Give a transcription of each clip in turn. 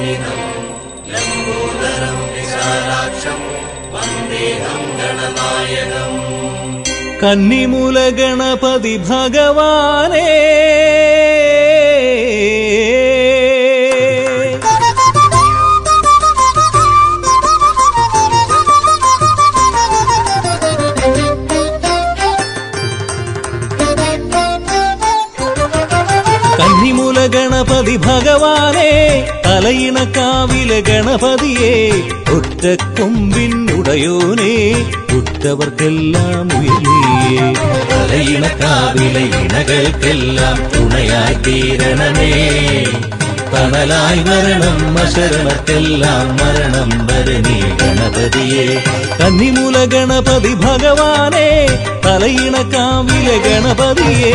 സന്നിധം ലംബോദരം വിശാലാക്ഷം വന്ദേഹം ഗണനായകം കന്നിമൂല ഗണപതി ഭഗവാനേ കന്നിമൂല ഗണപതി ഭഗവാനേ തലയിണ കാവിലെ ഗണപതിയെ ഒറ്റക്കൊമ്പിൻ ഉടയോനേ ഉറ്റവർക്കെല്ലാം ഉയർന്നിയേ തലയിണ കാവിലെ ഇണകൾക്കെല്ലാം തുണയായി തീരണമേ തണലായി വരണം അശരണക്കെല്ലാം മരണം വരണേ ഗണപതിയെ കന്നിമൂല ഗണപതി ഭഗവാനേ തലയിണ കാവിലെ ഗണപതിയേ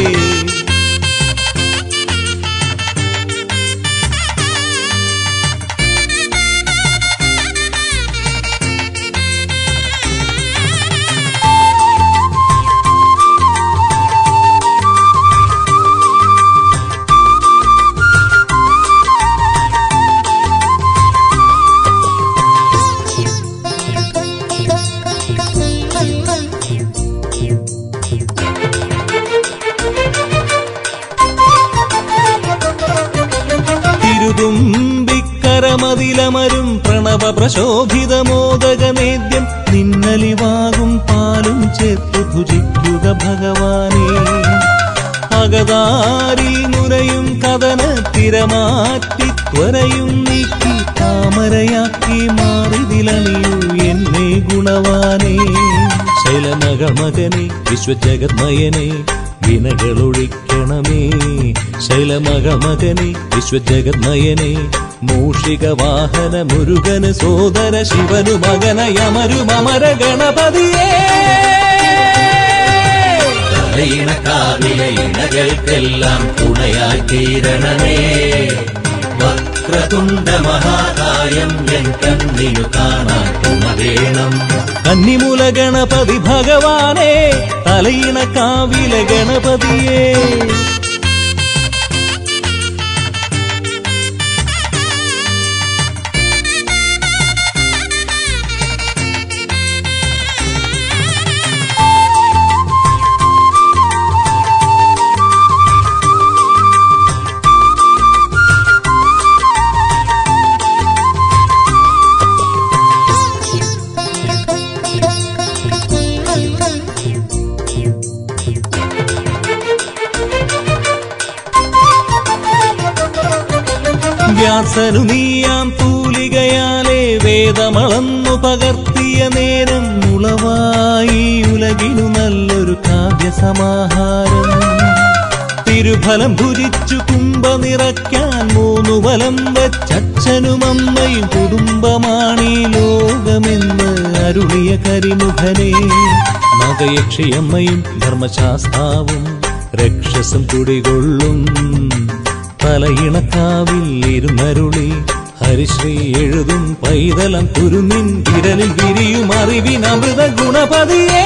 തിരുതുമ്പിക്കരമതിലമരും പ്രണവ പ്രശോഭിത മോദക നേദ്യം നിന്നലിവാകും പാലും ചേർത്തു ഭുജിക്കുക ഭഗവാനേ അകതാരി മുരയും കഥന തിരമാറ്റി ത്വരയും നീക്കി താമരയാക്കി മാറിതിലണിയൂ എന്നെ ഗുണവാനേ ശൈലമകമകനെ വിശ്വജഗന്മയനെ വിനകളൊഴിക്കണമേ ശൈലമകമകനെ വിശ്വജഗന്മയനെ മൂഷിക വാഹന മുരുകന് സോദര ശിവനു മകനയമരുമര ഗണപതിയേ തലയിണ കാവിലെ ഇണകൾക്കെല്ലാം തുണയായി തീരണമേ വക്രതുണ്ട മഹാകായം എൻ കണ്ണിനു കാണാൻ തുണ വേണം കന്നിമൂല ഗണപതി ഭഗവാനേ തലയിണ കാവിലെ ഗണപതിയേ വ്യാസനു നീയാം തൂലികയാലെ വേദമളന്നു പകർത്തിയ നേരം മുളവായി ഉലകിനു നല്ലൊരു കാവ്യസമാഹാരം തിരുഫലം ഭുജിച്ചു കുംഭ നിറയ്ക്കാൻ മൂന്നു ഫലം വെച്ചച്ഛനും അമ്മയും കുടുംബമാണീ ലോകമെന്ന് അരുളിയ കരിമുഖനെ മകയക്ഷിയമ്മയും ധർമ്മശാസ്താവും രക്ഷസും കുടികൊള്ളും തലയിണക്കാവിൽ ഇരുന്നരുളി ഹരിശ്രീ എഴുതും പൈതലം കുരുന്നിൻ വിരലിൽ വിരിയും അറിവിനമൃത ഗുണപതിയേ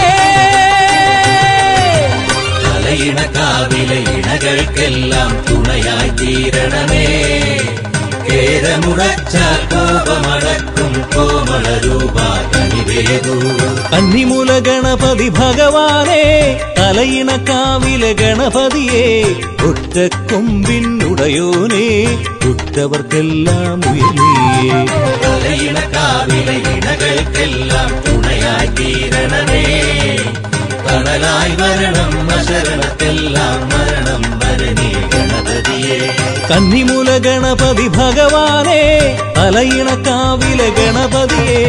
തലയിണ കാവിലെ ഇണകൾക്കെല്ലാം തുണയായി തീരണമേ കേരമുടച്ച കോപമടക്കും കോമള രൂപ കനിവേദൂ കന്നിമൂല ഗണപതി ഭഗവാനേ തലയിണ കാവിലെ ഗണപതിയെ ഒറ്റക്കൊമ്പിൻ ഉടയോനേ ഉറ്റവർക്കെല്ലാം ഉയർന്നിയേ തലയിണ കാവിലെ ഇണകൾക്കെല്ലാം തുണയായി തീരണമേ തണലായി വരണം അശരണത്തെല്ലാം മരണം വരണേ ഗണപതിയെ കന്നിമൂല ഗണപതി ഭഗവാനേ തലയിണ കാവിലെ ഗണപതിയേ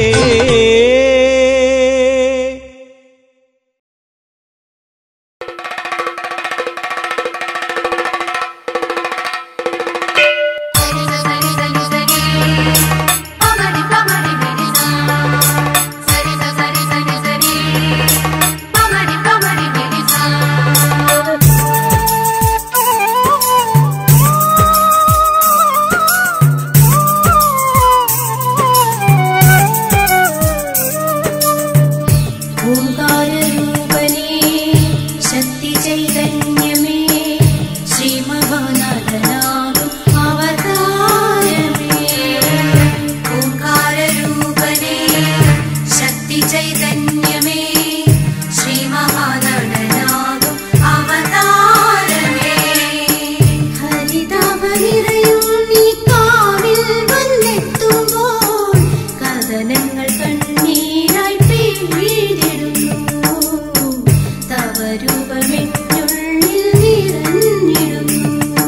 ഓംകാരൂപനേ ശക്തി ചൈതന്യമേ ശ്രീമഹാനാഥനാകും അവതാരമേ ചൈതന്യമേ ശ്രീമഹാനടനാകും അവതാരമേ ഹരിതാപനിറയും നീ കാവിൽ വന്നെത്തുമ്പോൾ കഥനങ്ങൾ കണ്ണീരായി പെയ്തിടുന്നു തവ രൂപമെന്നുള്ളിൽ നിറഞ്ഞിടുന്നു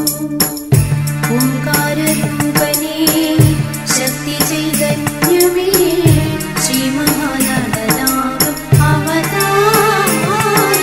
ഓംകാരരൂപനേ ശക്തി ചൈതന്യമേ ശ്രീമഹാനടനാകും അവതാരമേ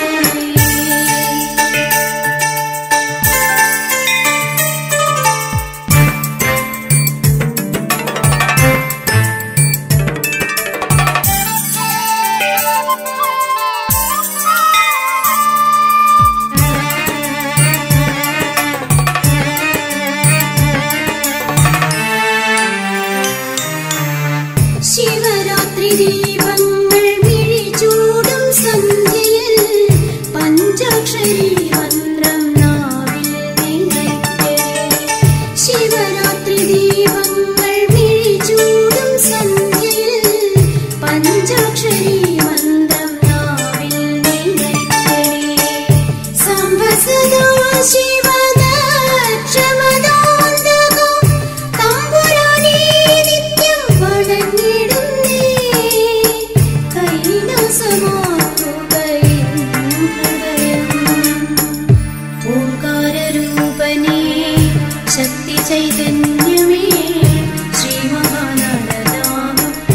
ശിവരാത്രി ദീപങ്ങൾ മിഴിചൂടും സന്ധ്യയിൽ പഞ്ചാക്ഷരി മന്ത്രം നാവിൽ നിറയ്ക്കേ ശിവരാത്രി ദീപങ്ങൾ മിഴിചൂടും സന്ധ്യയിൽ പഞ്ചാക്ഷരി മന്ത്രം നാവിൽ നിറയ്ക്കേ സംവസദാ ശിവദക്ഷമദാന്തക തമ്പുരാനേ നിത്യം വണങ്ങിടുന്നേ കൈലാസമാക്കുകയും ഹൃദയം ഓംകാരരൂപനേ ശക്തി ചൈതന്യമേ ശ്രീമഹാനടനാമം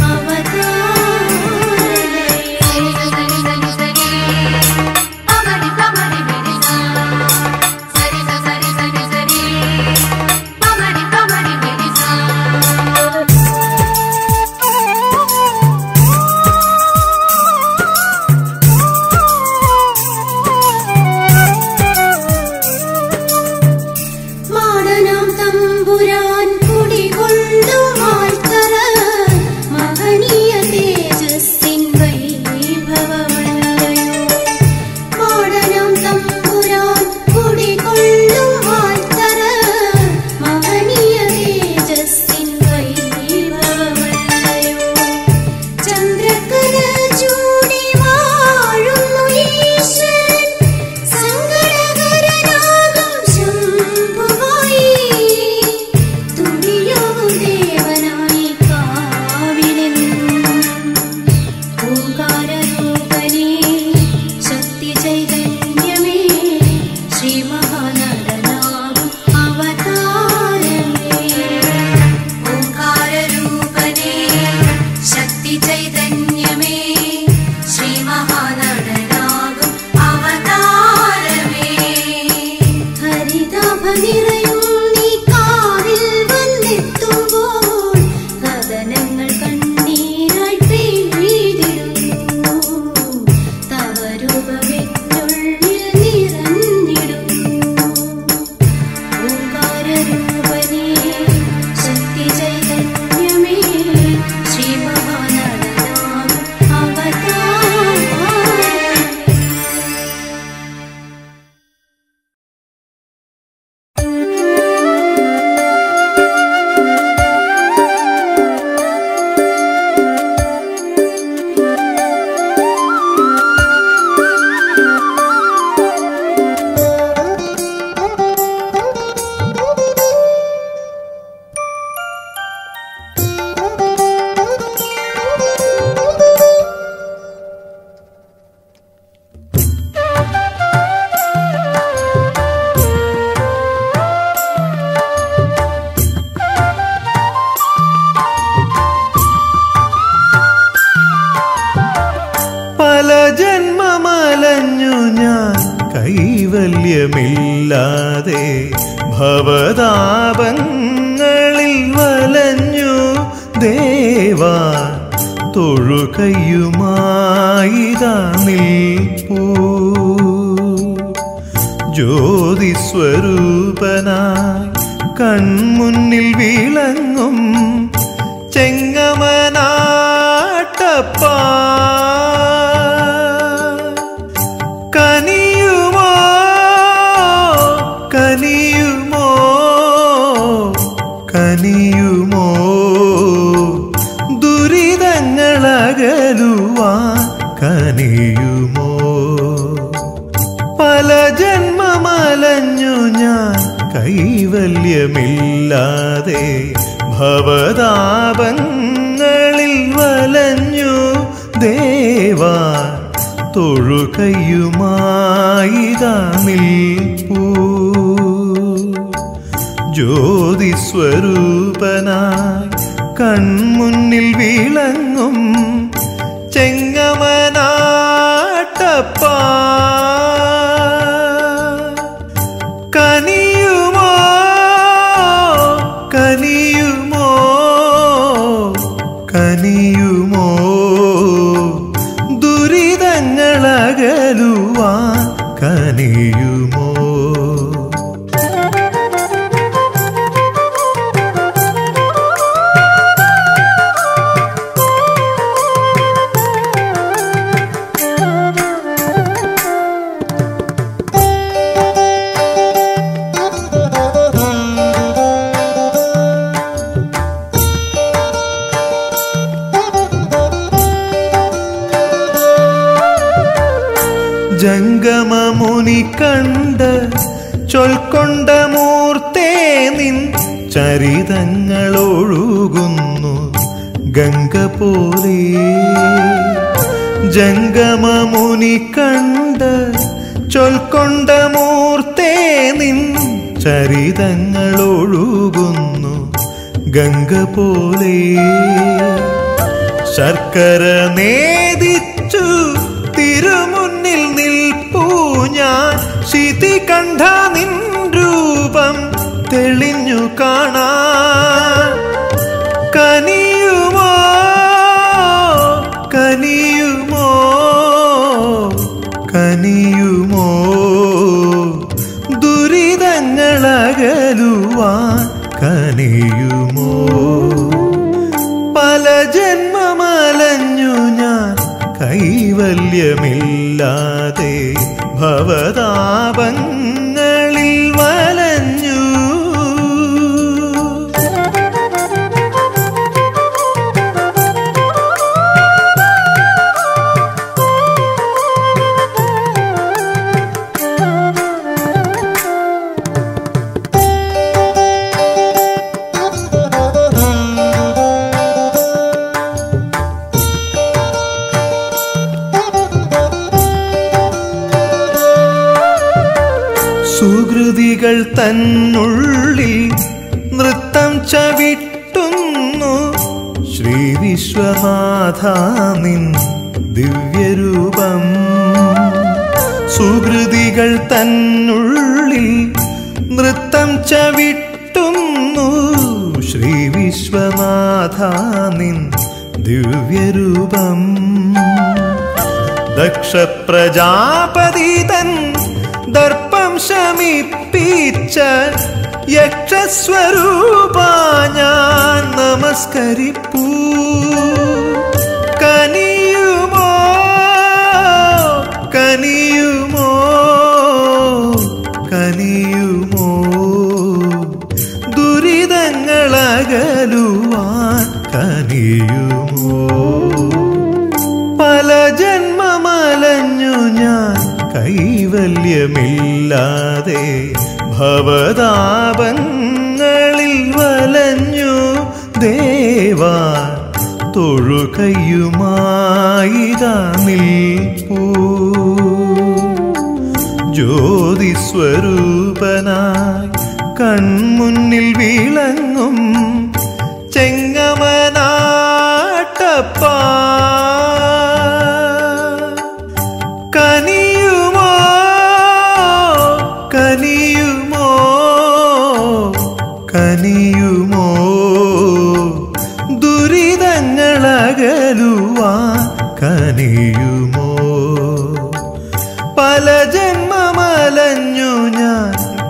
മാടനാം തമ്പുരാൻ കുടികൊള്ളും ആൾത്തറ മഹനീയ തേജസ്സിൻ വൈഭവമല്ലയോ മാടനാം തമ്പുരാൻ കുടികൊള്ളും ആൾത്തറ മഹനീയ തേജസ്സിൻ വൈഭവമല്ലയോ ചന്ദ്രക്കല ചൂടി വാഴുന്നു ഈശ്വരൻ സങ്കടകരനാകും ശംഭുവായി തുടിയോ ദേവനായി കാവിലെന്നും ഓംകാരരൂപനേ ശക്തി ചൈതന്യമേ ശ്രീമഹാനടനാകും അവതാരമേ ഓംകാരരൂപനേ ശക്തി ചൈതന്യമേ ശ്രീമഹാനടനാകും അവതാരമേ ഹരിതാഭനിറയും നീ കാവിൽ വന്നെത്തുമ്പോൾ കഥനങ്ങൾ കണ്ണീരായി പെയ്തിടുന്നു തവ രൂപമെന്നുള്ളിൽ നിറഞ്ഞിടുന്നു ഓംകാരരൂപനേ ശക്തി ചൈതന്യമേ ശ്രീമഹാനടനാകും അവതാരമേ പല ജന്മമലഞ്ഞു ഞാൻ കൈവല്യമില്ലാതെ ഭവതാപങ്ങളിൽ വലഞ്ഞു ദേവാ തൊഴുകയുമായിതാ നിൽപ്പൂ ജ്യോതിസ്വരൂപനായി കൺമുന്നിൽ വിളങ്ങും ചെങ്ങമനാട്ടപ്പ കനിയുമോ കനിയുമോ കനിയുമോ ദുരിതങ്ങളകലുവാൻ കനിയുമോ പല ജന്മമലഞ്ഞു ഞാൻ കൈവല്യമില്ലാതെ ഭവതാപങ്ങളിൽ വലഞ്ഞു ദേവാ തൊഴുകയുമായിതാ നിൽപ്പൂ ജ്യോതിസ്വരൂപനായി കൺമുന്നിൽ വിളങ്ങും ചെങ്ങമനാട്ടപ്പ കനിയുമോ കനിയുമോ കനിയുമോ ദുരിതങ്ങളകലുവാൻ കനിയുമോ ജംഗമമുനി കണ്ട് ചൊൽക്കൊണ്ട മൂർത്തേ നിൻ ചരിതങ്ങളൊഴുകുന്നു ഗംഗ പോലെ ജംഗമമുനി കണ്ട് ചൊൽക്കൊണ്ട മൂർത്തേ നിൻ ചരിതങ്ങളൊഴുകുന്നു ഗംഗ പോലെ ശർക്കര നേദിച്ചു തിരുമുന്നിൽ നിൽപ്പൂ ഞാൻ ശിതി കണ്ട നിൻ രൂപം തെളിഞ്ഞു കാണാൻ കനിയുമോ കനിയുമോ കനിയുമോ ദുരിതങ്ങളകലുവാൻ കനിയുമോ പല ജന്മമലഞ്ഞു ഞാൻ കൈവല്യമില്ലാതെ ഭവതാപങ്ങളിൽ വലഞ്ഞു സുഹൃതികൾ തന്നുള്ളിൽ നൃത്തം ചവിട്ടുന്നു ശ്രീ വിശ്വനാഥ നിൻ ദിവ്യരൂപം സുഹൃതികൾ തന്നുള്ളിൽ നൃത്തം ചവിട്ടുന്നു ശ്രീ വിശ്വനാഥ നിൻ ദിവ്യരൂപം ദക്ഷ പ്രജാപതി തൻ ദർപ്പം ശമിപ്പിച്ച യക്ഷസ്വരൂപ ഞാൻ നമസ്കരിപ്പൂ കനിയുമോ കനിയുമോ കനിയുമോ ദുരിതങ്ങളകലുവാൻ കനിയുമോ പല ജന്മമലഞ്ഞു ഞാൻ കൈവല്യമില്ലാതെ ഭവതാപങ്ങളിൽ വലഞ്ഞു ദേവാ തൊഴുകയുമായിതാ നിൽപ്പൂ ജ്യോതിസ്വരൂപനായി കൺമുന്നിൽ വിളങ്ങും ചെങ്ങമനാട്ടപ്പ കനിയുമോ കനിയുമോ കനിയുമോ ദുരിതങ്ങളകലുവാൻ കനിയുമോ പല ജന്മമലഞ്ഞു ഞാൻ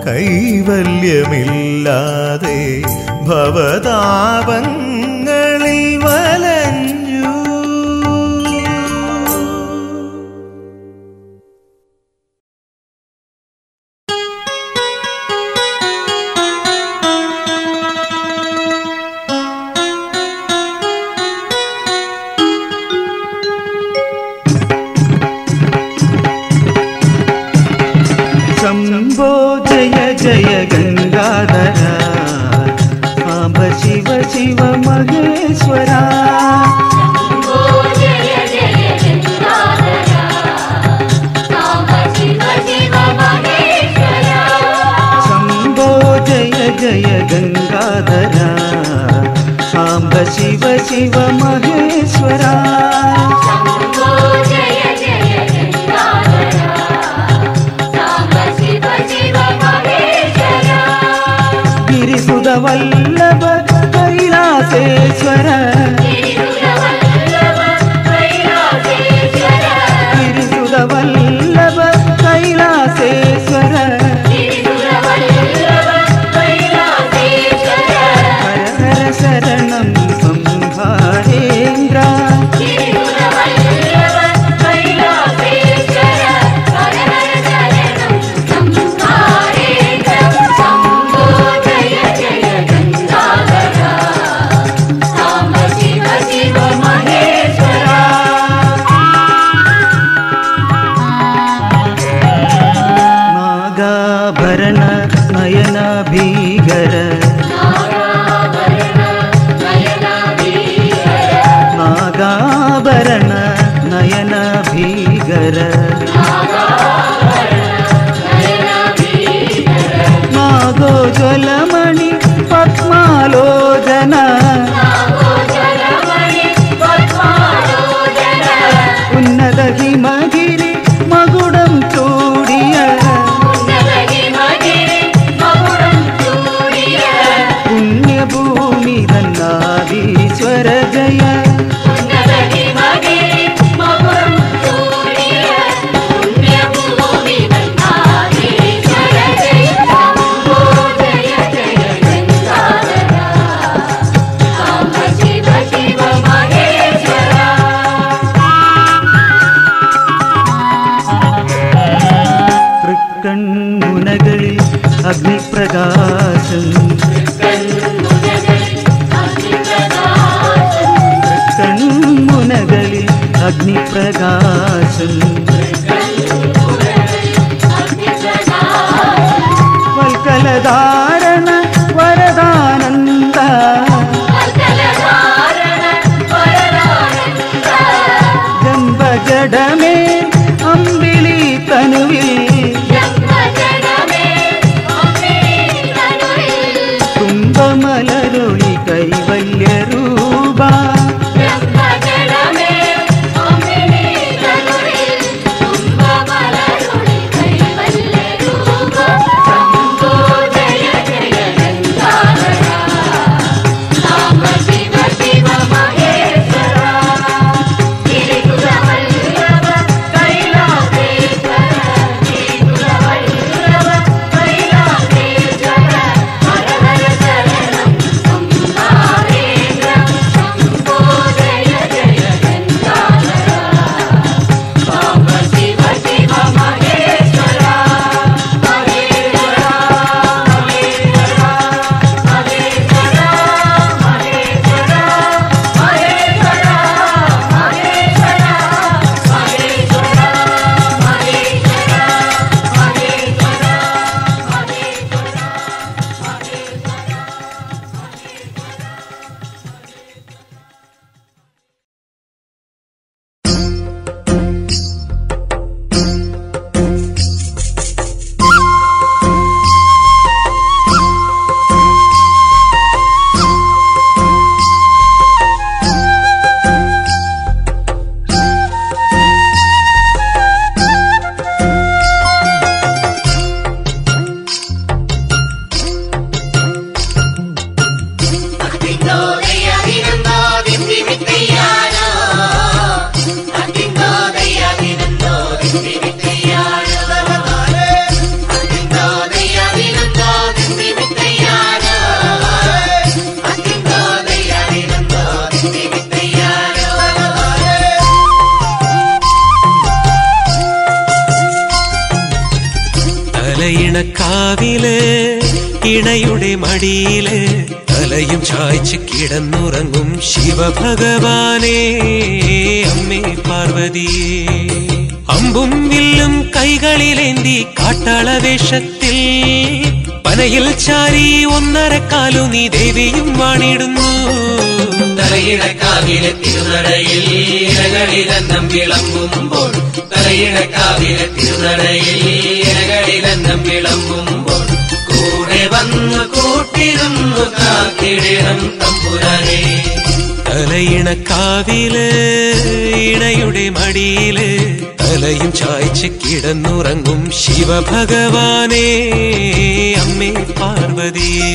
കൈവല്യമില്ലാതെ ഭവതാപങ്ങളിൽ വലഞ്ഞു ും ജയ ഗംഗാധര സാംബ ശിവ ശിവ മഹേശ്വര ശംഭോ ജയ ജയ ഗംഗാധര സാംബ ശിവ ശിവ മഹേശ്വര ശംഭോ ജയ ജയ ഗംഗാധര സാംബ ശിവ ശിവ മഹേശ്വര ശംഭോ ജയ ജയ ഗംഗാധര സാംബ ശിവ ശിവ മഹേശ്വര ഗിരിസുത വല്ലഭ കൈലാസേശ്വര തിരുവല്ലഭ കൈലാസേശ്വര ഗിരിസുത വല്ലഭ കൈലാസേശ്വര തിരുവല്ലഭ കൈലാസേശ്വര ഹര ഹര ശരണം സംഹാരേന്ദ്ര തിരുവല്ലഭ കൈലാസേശ്വര ഹര ഹര ശരണം സംഹാരേന്ദ്ര ശംഭോ ജയ ജയ ഗംഗാധര സാംബ ശിവ ശിവ മഹേശ്വര നാഗാഭരണ നയന ഭീകര നാഗാഭരണ നയന ഭീകര നാഗോജ്വലമണി പത്മാലോചന ഉന്നത ഹിമഗിരി മകുടം ചൂടിയ പുണ്യഭൂമി തന്നാദീശ്വര ജയ ശിവ ശിവ മഹേശ്വര തൃക്കൺമുനകളിൽ അഗ്നിപ്രകാശം തൃക്കൺമുനകളിൽ അഗ്നിപ്രകാശം വൽക്കലധാരണ വരദാനന്ദ ജംബജടമേ അമ്പിളി തനുവിൽ കുംഭമലരൊളി കൈവല്യരൂപ തലയിണക്കാവില് ഇണയുടെ മടിയില് തലയും ചായ്ച്ച് കിടന്നുറങ്ങും ശിവഭഗവാനേ അമ്മേ പാർവതിയേ അമ്പും വില്ലും കൈകളിലേന്തി കാട്ടാള വേഷത്തിൽ പനയിൽ ചാരി ഒന്നരക്കാലു നീ ദേവിയും വാണിടുന്നു തലയിണക്കാവിലെ തിരുനടയിൽ ഇരകളിലെന്നം വിളമ്പുമ്പോൾ തലയിണക്കാവിലെ തിരുനടയിൽ ഇരകളിലെന്നം വിളമ്പുമ്പോൾ കൂടെ വന്ന് കൂട്ടിരുന്നു കാത്തിടണം തമ്പുരാനെ തലയിണക്കാവില് ഇണയുടെ മടിയില് തലയും ചായ്ച്ച് കിടന്നുറങ്ങും ശിവഭഗവാനേ അമ്മേ പാർവതിയേ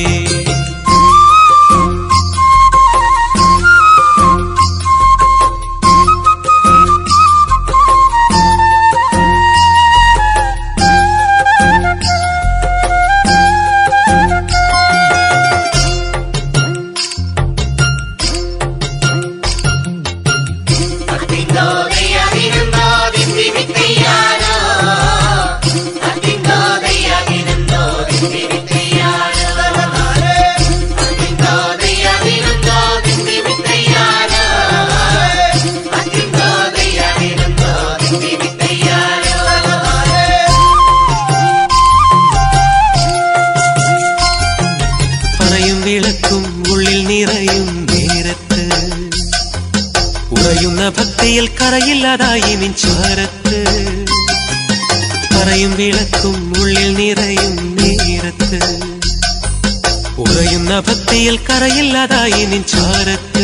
അത്തിന്തോ ദയ്യാദിനന്തോ ദിന്തി വിത്തയ്യാരോ അത്തിന്തോ ദയ്യാദിനന്തോ ദിന്തി വിത്തയ്യാരോ അത്തിന്തോ ദയ്യാദിനന്തോ ദിന്തി വിത്തയ്യാരോ അത്തിന്തോ ദയ്യാദിനന്തോ ദിന്തി വിത്തയ്യാരോ പറയും വിളക്കും ഉള്ളിൽ നിറയും നേരത്ത് ഉറയുന്ന ഭക്തിയിൽ കറയില്ലാതായി നിൻ ചാരത്ത് പറയും വിളക്കും ഉള്ളിൽ നിറയും നേരത്ത് ഉറയുന്ന ഭക്തിയിൽ കറയില്ലാതായി നിൻ ചാരത്ത്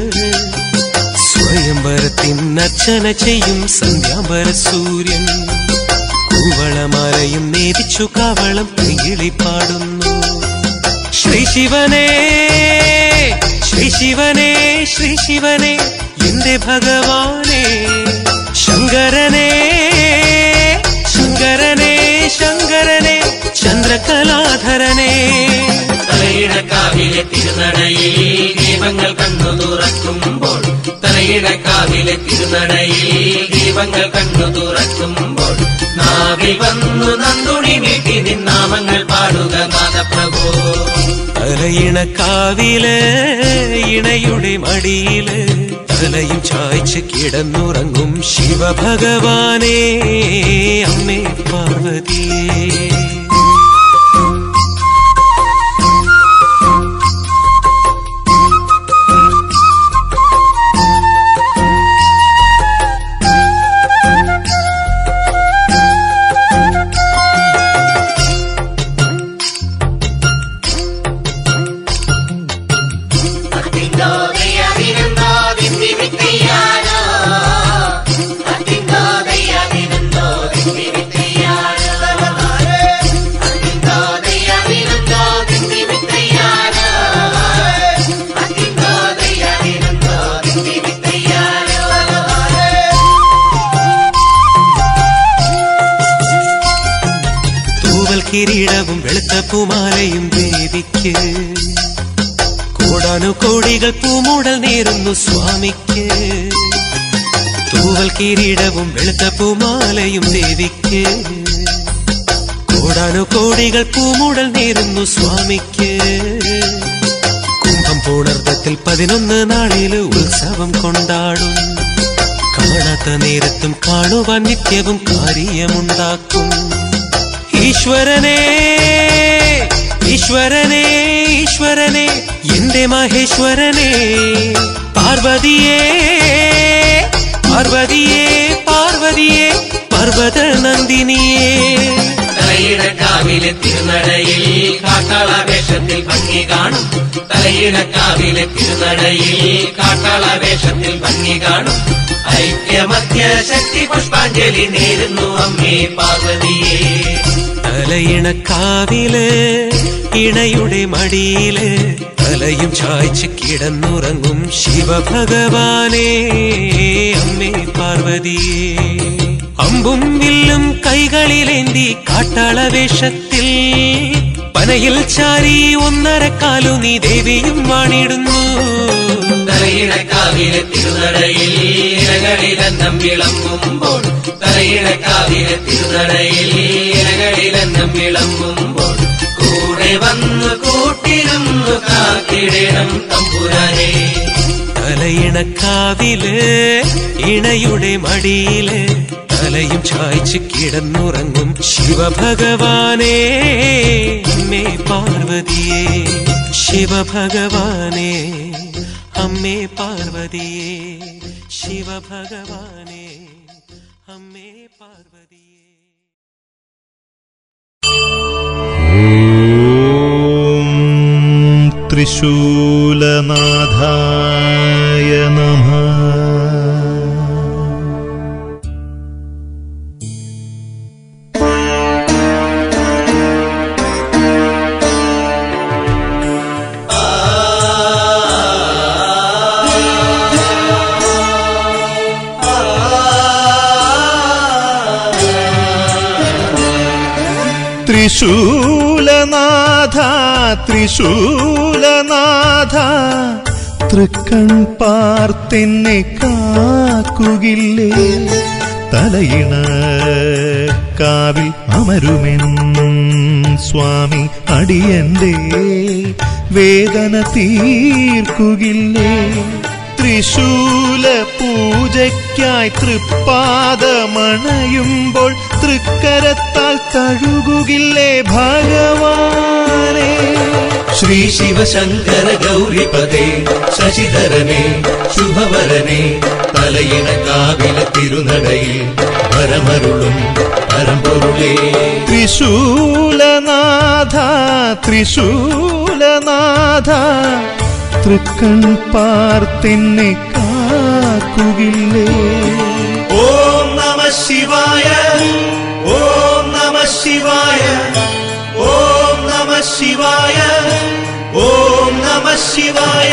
സ്വയംവരത്തിൻ അർച്ചന ചെയ്യും സന്ധ്യാംബര സൂര്യൻ കൂവളമാലയും നേതിച്ചു കാവളം കിളി പാടുന്നു ശ്രീ ശിവനേ ശ്രീ ശിവനേ ശ്രീ ശിവനേ എന്റെ ഭഗവാനേ ശങ്കരനേ ശങ്കരനേ ശങ്കരനേ ചന്ദ്രകലാധരനേ തലയിണക്കാവിലെ തിരുനടയിൽ ദീപങ്ങൾ കണ്ണു തുറക്കുമ്പോൾ തലയിണക്കാവിലെ തിരുനടയിൽ ദീപങ്ങൾ കണ്ണു തുറക്കുമ്പോൾ നാവിൽ വന്നു നന്ദുണി നീട്ടി നിന്നാമങ്ങൾ പാടുക നാദപ്രഭു തലയിണക്കാവില് ഇണയുടെ മടിയില് തലയും ചായ്ച്ച് കിടന്നുറങ്ങും ശിവഭഗവാനേ അമ്മേ പാർവതിയേ അത്തിന്തോ ദയ്യാദിനന്തോ ദിന്തി വിത്തയ്യാരോ അത്തിന്തോ ദയ്യാദിനന്തോ ദിന്തി വിത്തയ്യാരോ അത്തിന്തോ ദയ്യാദിനന്തോ ദിന്തി വിത്തയ്യാരോ അത്തിന്തോ ദയ്യാദിനന്തോ ദിന്തി വിത്തയ്യാരോ തൂവൽ കിരീടവും വെളുത്ത പൂമാലയും ദേവിക്ക് കോടാനു കോടികൾ പൂമൂടൽ നേരുന്നു സ്വാമിക്ക് തൂവൽ കിരീടവും വെളുത്ത പൂമാലയും ദേവിക്ക് കോടാനു കോടികൾ പൂമൂടൽ നേരുന്നു സ്വാമിക്ക് കുംഭം പൂണർത്തത്തിൽ പതിനൊന്ന് നാളില് ഉത്സവം കൊണ്ടാടും കാണാത്ത നേരത്തും കാണുവാൻ നിത്യവും കാര്യമുണ്ടാക്കും ഈശ്വരനെ ഈശ്വരനെ ഈശ്വരനെ എന്റെ മഹേശ്വരനെ പാർവതിയേ പാർവതിയേ പാർവതിയേ പർവത നന്ദിനിയേ തലയിണക്കാവിലെ തിരുനടയിൽ കാട്ടാള വേഷത്തിൽ ഭംഗി കാണും തലയിണക്കാവിലെ തിരുനടയിൽ കാട്ടാള വേഷത്തിൽ ഭംഗി കാണും ഐക്യമത്യ ശക്തി പുഷ്പാഞ്ജലി നേരുന്നു അമ്മേ പാർവതിയേ തലയിണക്കാവില് ഇണയുടെ മടിയില് തലയും ചായ്ച്ച് കിടന്നുറങ്ങും ശിവഭഗവാനേ അമ്മേ പാർവതിയേ അമ്പും വില്ലും കൈകളിലേന്തി കാട്ടാള വേഷത്തിൽ പനയിൽ ചാരി ഒന്നരക്കാലു നീ ദേവിയും വാണിടുന്നു തലയിണക്കാവിലെ തിരുനടയിൽ ഇരകളിലെന്നം വിളമ്പുമ്പോൾ തലയിണക്കാവിലെ തിരുനടയിൽ ഇരകളിലെന്നം വിളമ്പുമ്പോൾ കൂടെ വന്ന് കൂട്ടിരുന്നു കാത്തിടണം തമ്പുരാനെ തലയിണക്കാവില് ഇണയുടെ മടിയില് തല തലയും ചായ്ച്ച് കിടന്നുറങ്ങും ശിവഭഗവാനേ അമ്മേ പാർവതിയേ ശിവഭഗവാനേ അമ്മേ പാർവതിയേ ശിവഭഗവാനേ അമ്മേ പാർവതിയേ ॐ त्रिशूलनाथाय नमः ത്രിശൂലനാഥ ത്രിശൂലനാഥ തൃക്കൺ പാർത്തെന്നെ കാക്കുകില്ലേ തലയിണ കാവിൽ അമരുമെൻ സ്വാമി അടിയന്റെ വേദന തീർക്കുകില്ലേ ത്രിശൂല പൂജയ്ക്കായി തൃപ്പാദമണയുമ്പോൾ തൃക്കരത്താൽ തഴുകുകില്ലേ ഭഗവാനെ ശ്രീ ശിവശങ്കര ഗൗരിപദേ ശശിധരനെ ശുഭവരനെ തലയിണ കാവില തിരുനടയിൽ പരമരുളും പരമ്പൊരുളേ ത്രിശൂലനാഥ ത്രിശൂലനാഥ തൃക്കൺ പാർത്തെന്നെ കാക്കുകില്ലേ ഓം നമ ശിവായ ഓം നമ ശിവായ ഓം നമ ശിവായ ഓം നമ ശിവായ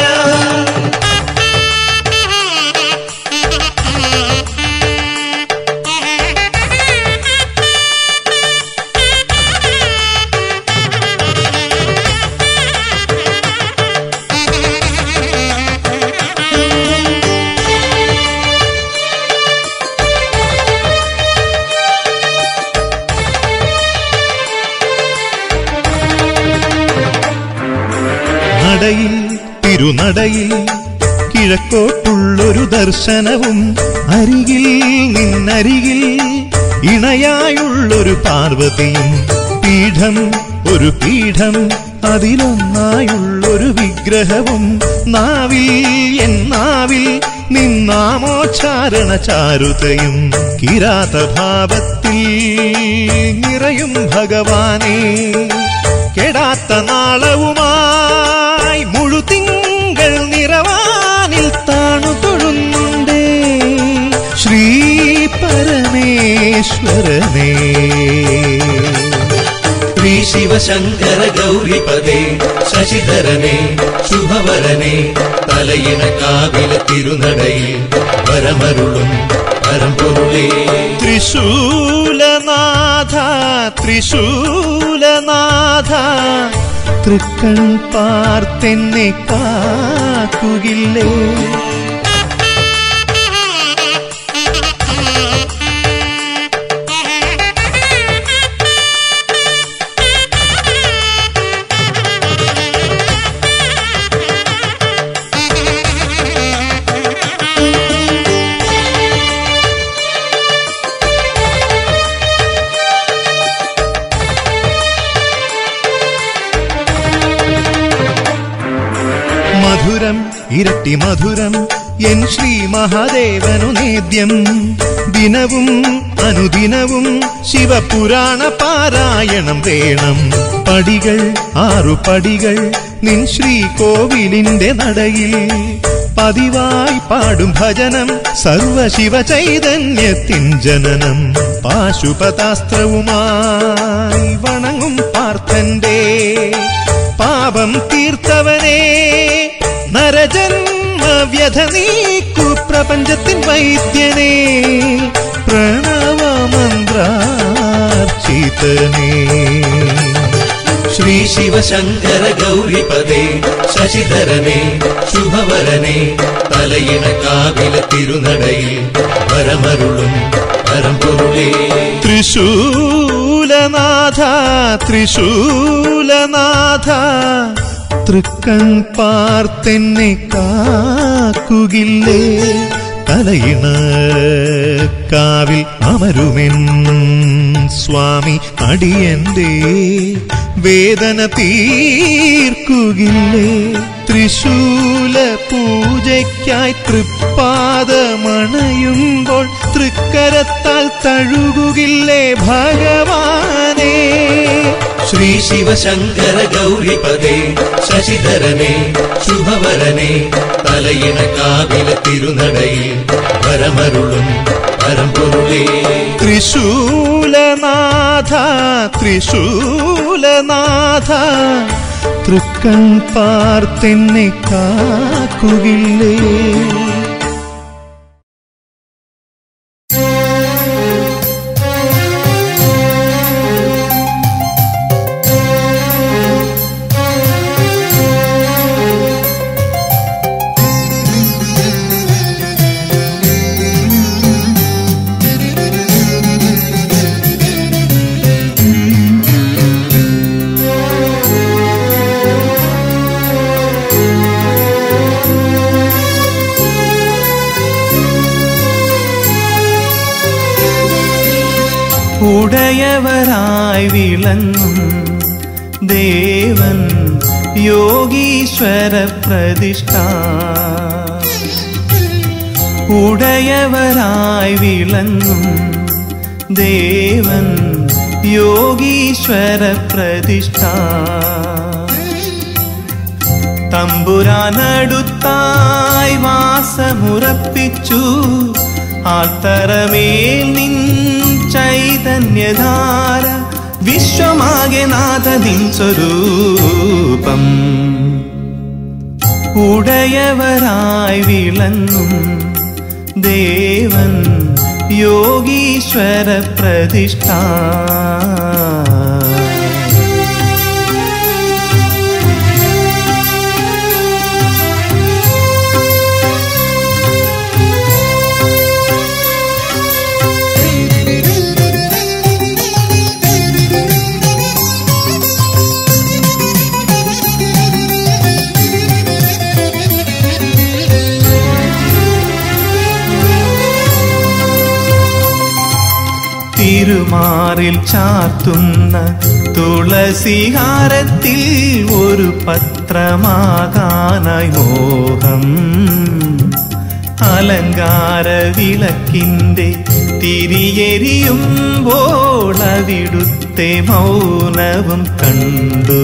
നടയിൽ തിരുനടയിൽ കിഴക്കോട്ടുള്ളൊരു ദർശനവും അരികിൽ നിന്നരികിൽ ഇണയായുള്ളൊരു പാർവതിയും പീഠം ഒരു പീഠം അതിലൊന്നായുള്ളൊരു വിഗ്രഹവും നാവിൽ എന്നാവിൽ നിന്നാമോച്ചാരണ ചാരുതയും കിരാതഭാവത്തിൽ നിറയും ഭഗവാനേ കെടാത്ത നാളവുമായി മുഴുതിങ്കൾ നിറവാനിൽ താണു തൊഴുന്നുണ്ടേ ശ്രീ പരമേശ്വരനേ ശ്രീ ശിവശങ്കര ഗൗരിപദേ ശശിധരനെ ശുഭവരനെ തലയിണ കാവില തിരുനടയിൽ പരമരുളും പരമ്പൊരുളേ ത്രിശൂലനാഥ ത്രിശൂലനാഥ തൃക്കൺ പാർത്തെന്നെ കാക്കുകില്ലേ മധുരം ഇരട്ടി മധുരം എൻ ശ്രീ മഹാദേവനു നേദ്യം ദിനവും അനുദിനവും ശിവപുരാണ പാരായണം വേണം പടികൾ ആറു പടികൾ നിൻ ശ്രീ കോവിലിന്റെ നടയിൽ പതിവായി പാടും ഭജനം സർവശിവ ചൈതന്യത്തിൻ ജനനം പാശുപതാസ്ത്രവുമായി വണങ്ങും പാർത്ഥന്റെ പാപം തീർത്തവനെ നരജന്മ വ്യഥ നീക്കു പ്രപഞ്ചത്തിൻ വൈദ്യനെ പ്രണവമന്ത്രാർച്ചിതനേ ശ്രീ ശിവശങ്കര ഗൗരിപദേ ശശിധരനെ ശുഭവരനെ തലയിണ കാവില തിരുനടയിൽ പരമരുളും പരമ്പൊരുളേ ത്രിശൂലനാഥ ത്രിശൂലനാഥ തൃക്കൺ പാർത്തെന്നെ കാക്കുകില്ലേ തലയിണ കാവിൽ അമരുമെൻ സ്വാമി അടിയന്റെ വേദന തീർക്കുകില്ലേ ത്രിശൂല പൂജയ്ക്കായി തൃപ്പാദമണയുമ്പോൾ തൃക്കരത്താൽ തഴുകുകില്ലേ ഭഗവാനേ ശ്രീ ശിവശങ്കര ഗൗരിപദേ ശശിധരനെ ശുഭവരനെ തലയിണ കാവില തിരുനടയിൽ വരമരുളും പരമ്പൊരുളേ ത്രിശൂലനാഥ ത്രിശൂലനാഥ തൃക്കൺ പാർത്തെന്നെ കാക്കുകില്ലേ ഉടയവരായി വിളങ്ങും ദേവൻ യോഗീശ്വര പ്രതിഷ്ഠ ഉടയവരായി വിളങ്ങും ദേവൻ യോഗീശ്വര പ്രതിഷ്ഠ തമ്പുരാനടുത്തായി വാസമുറപ്പിച്ചു ആത്തറമേൽ നിൻ ചൈതന്യധാര വിശ്വമാകെ നാഥനിൻ സ്വരൂപം ഉടയവരായി വിളങ്ങും ദേവൻ യോഗീശ്വര പ്രതിഷ്ഠ തിരുമാറിൽ ചാർത്തുന്ന തുളസിഹാരത്തിൽ ഒരു പത്രമാകാനായി മോഹം അലങ്കാര വിളക്കിൻ്റെ തിരിയെരിയുമ്പോൾ അവിടുത്തെ മൗനവും കണ്ടു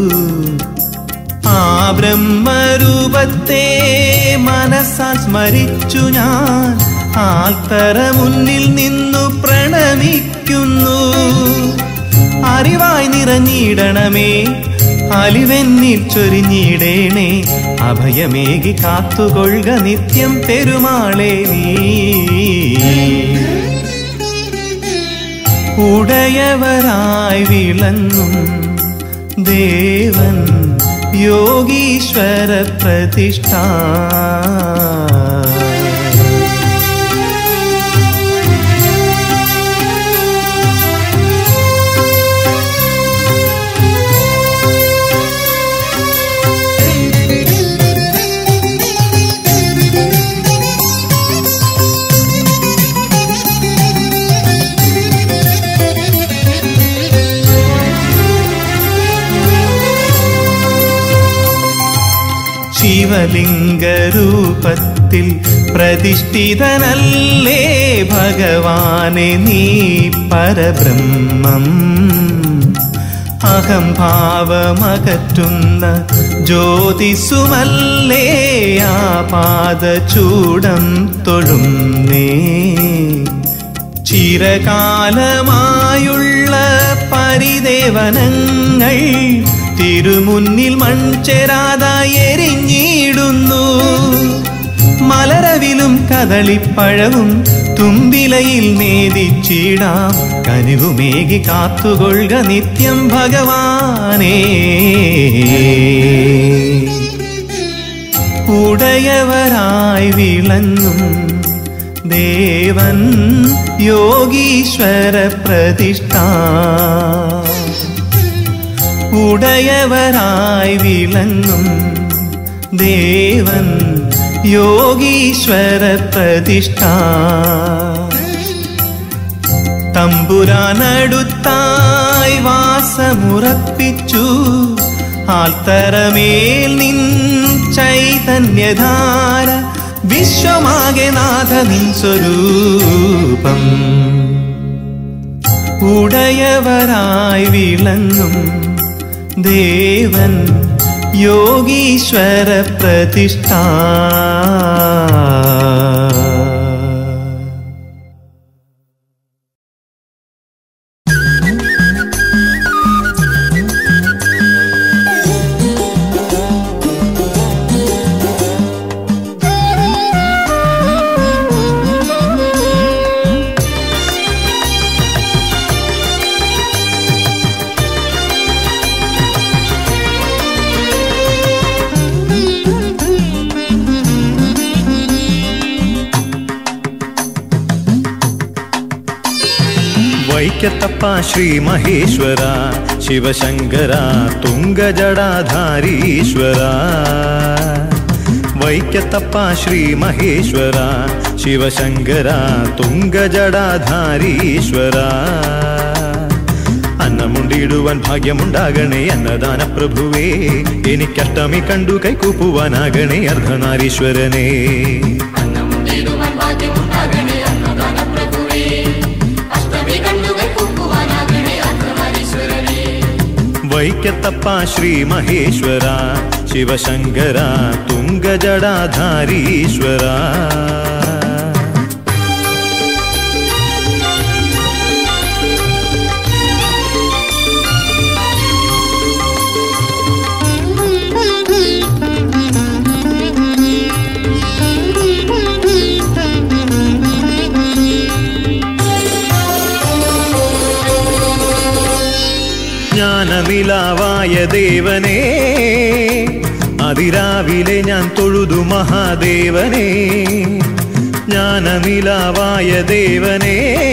ആ ബ്രഹ്മരൂപത്തെ മനസ്സാൽ സ്മരിച്ചു ഞാൻ ആൽത്തറ മുന്നിൽ നിന്നു പ്രണമിക്കുന്നു അറിവായി നിറഞ്ഞിടണമേ അലിവെന്നിൽ ചൊരിഞ്ഞിടേണേ അഭയമേകി കാത്തുകൊള്ളുക നിത്യം പെരുമാളേ നീ ഉടയവരായി വിളങ്ങും ദേവൻ യോഗീശ്വര പ്രതിഷ്ഠ ശിവലിംഗരൂപത്തിൽ പ്രതിഷ്ഠിതനല്ലേ ഭഗവാനെ നീ പരബ്രഹ്മം അഹംഭാവമകറ്റുന്ന ജ്യോതിസുമല്ലേ ആ പാദചൂടം തൊഴുന്നേ ചിരകാലമായുള്ള പരിദേവനങ്ങൾ തിരുമുന്നിൽ മൺചെരാതായി എരിഞ്ഞിടുന്നു മലരവിലും കദളിപ്പഴവും തുമ്പിലയിൽ നേദിച്ചിടാം കനിവുമേകി കാത്തുകൊള്ളുക നിത്യം ഭഗവാനേ ഉടയവരായി വിളങ്ങും ദേവൻ യോഗീശ്വര പ്രതിഷ്ഠ ഉടയവരായി വിളങ്ങും ദേവൻ യോഗീശ്വര പ്രതിഷ്ഠ തമ്പുരാനടുത്തായി വാസമുറപ്പിച്ചു ആൽത്തറമേൽ നിൻ ചൈതന്യധാര വിശ്വമാകെ നാഥ നിൻ സ്വരൂപം ഉടയവരായി വിളങ്ങും ദേവൻ യോഗീശ്വര പ്രതിഷ്ഠ വൈക്കത്തപ്പ ശ്രീ മഹേശ്വര ശിവശങ്കര തുംഗജടാധാരീശ്വര വൈക്കത്തപ്പ ശ്രീ മഹേശ്വര ശിവശങ്കര തുംഗജടാധാരീശ്വര അന്നമുണ്ടിടുവാൻ ഭാഗ്യമുണ്ടാകണേ അന്നദാന പ്രഭുവേ എനിക്കഷ്ടമി കണ്ടു കൈകൂപ്പുവാനാകണേ അർദ്ധനാരീശ്വരനേ അന്നമുണ്ടിടുവാൻ ഭാഗ്യമുണ്ടാകണേ അന്നദാന പ്രഭുവേ അഷ്ടമി കണ്ണുകൾ കൂപ്പുവാനാകണേ അർദ്ധനാരീശ്വരനേ വൈക്കത്തപ്പ ശ്രീ മഹേശ്വര ശിവശങ്കര തുംഗജടാധാരീശ്വര ജ്ഞാനനിലാവായ ദേവനേ അതിരാവിലെ ഞാൻ തൊഴുതു മഹാദേവനേ ജ്ഞാനനിലാവായ ദേവനേ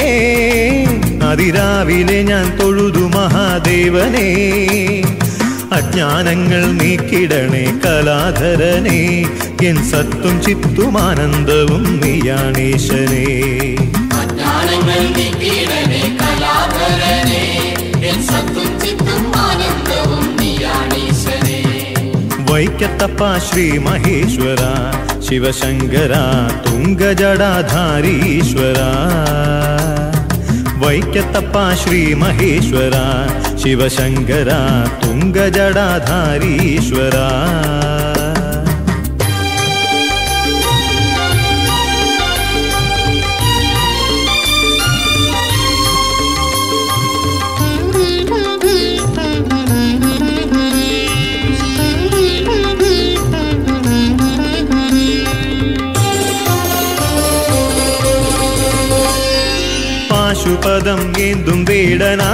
അതിരാവിലെ ഞാൻ തൊഴുതു മഹാദേവനേ അജ്ഞാനങ്ങൾ നീക്കിടണേ കലാധരനേ എൻ സത്തും ചിത്തും ആനന്ദവും നീയാണീശനേ അജ്ഞാനങ്ങൾ നീക്കിയിടണേ കലാധരനേ എൻ സത്തും ചിത്തും ആനന്ദവും നീയാണീശനേ വൈക്കത്തപ്പ ശ്രീ മഹേശ്വര ശിവശങ്കര തുംഗജടാധാരീശ്വര വൈക്കത്തപ്പ ശ്രീ മഹേശ്വര ശിവശങ്കര തുംഗജടാധാരീശ്വര പാശുപദം ഏന്തും വേടനാ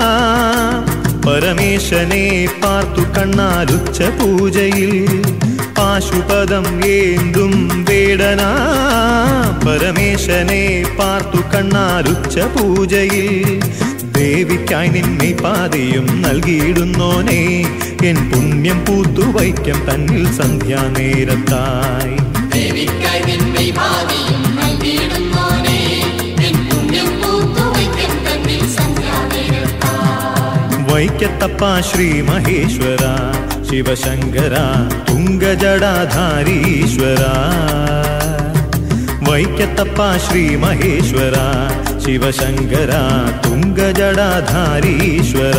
പരമേശനെ പാർത്തു കണ്ണാലുച്ച പൂജയിൽ പാശുപദം ഏന്തും വേടനാ പരമേശനെ പാർത്തു കണ്ണാലുച്ച പൂജയിൽ ദേവിക്കായി നിന്നെ പാതയും നൽകിയിടുന്നോനെ എൻ പുണ്യം പൂത്തുവൈക്കം തന്നിൽ സന്ധ്യാനേരത്തായി ദേവിക്കായി നിന്നെ ഭാവിയും നൽകിയിടുന്നോനേ എൻ പുണ്യം പൂത്തുവയ്ക്കും തന്നിൽ സന്ധ്യാനേരത്തായി വൈക്കത്തപ്പ ശ്രീ മഹേശ്വര ശിവശങ്കര തുംഗജടാധാരീശ്വര വൈക്കത്തപ്പ ശ്രീ മഹേശ്വര ശിവശങ്കര തുംഗജടാധാരീശ്വര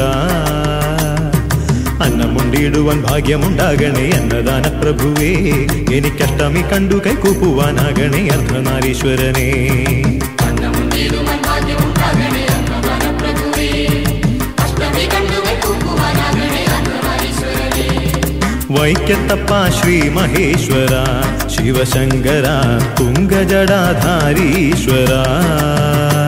അന്നമുണ്ടിടുവാൻ ഭാഗ്യമുണ്ടാകണേ അന്നദാന പ്രഭുവേ എനിക്കഷ്ടമി കണ്ടു കൈകൂപ്പുവാനാകണേ അർദ്ധനാരീശ്വരനേ അന്നമുണ്ടിടുവാൻ ഭാഗ്യമുണ്ടാകണേ അന്നദാന പ്രഭുവേ അഷ്ടമി കണ്ണുകൾ കൂപ്പുവാനാകണേ അർദ്ധനാരീശ്വരനേ വൈക്കത്തപ്പ ശ്രീ മഹേശ്വര ശിവശങ്കര തുംഗജടാധാരീശ്വര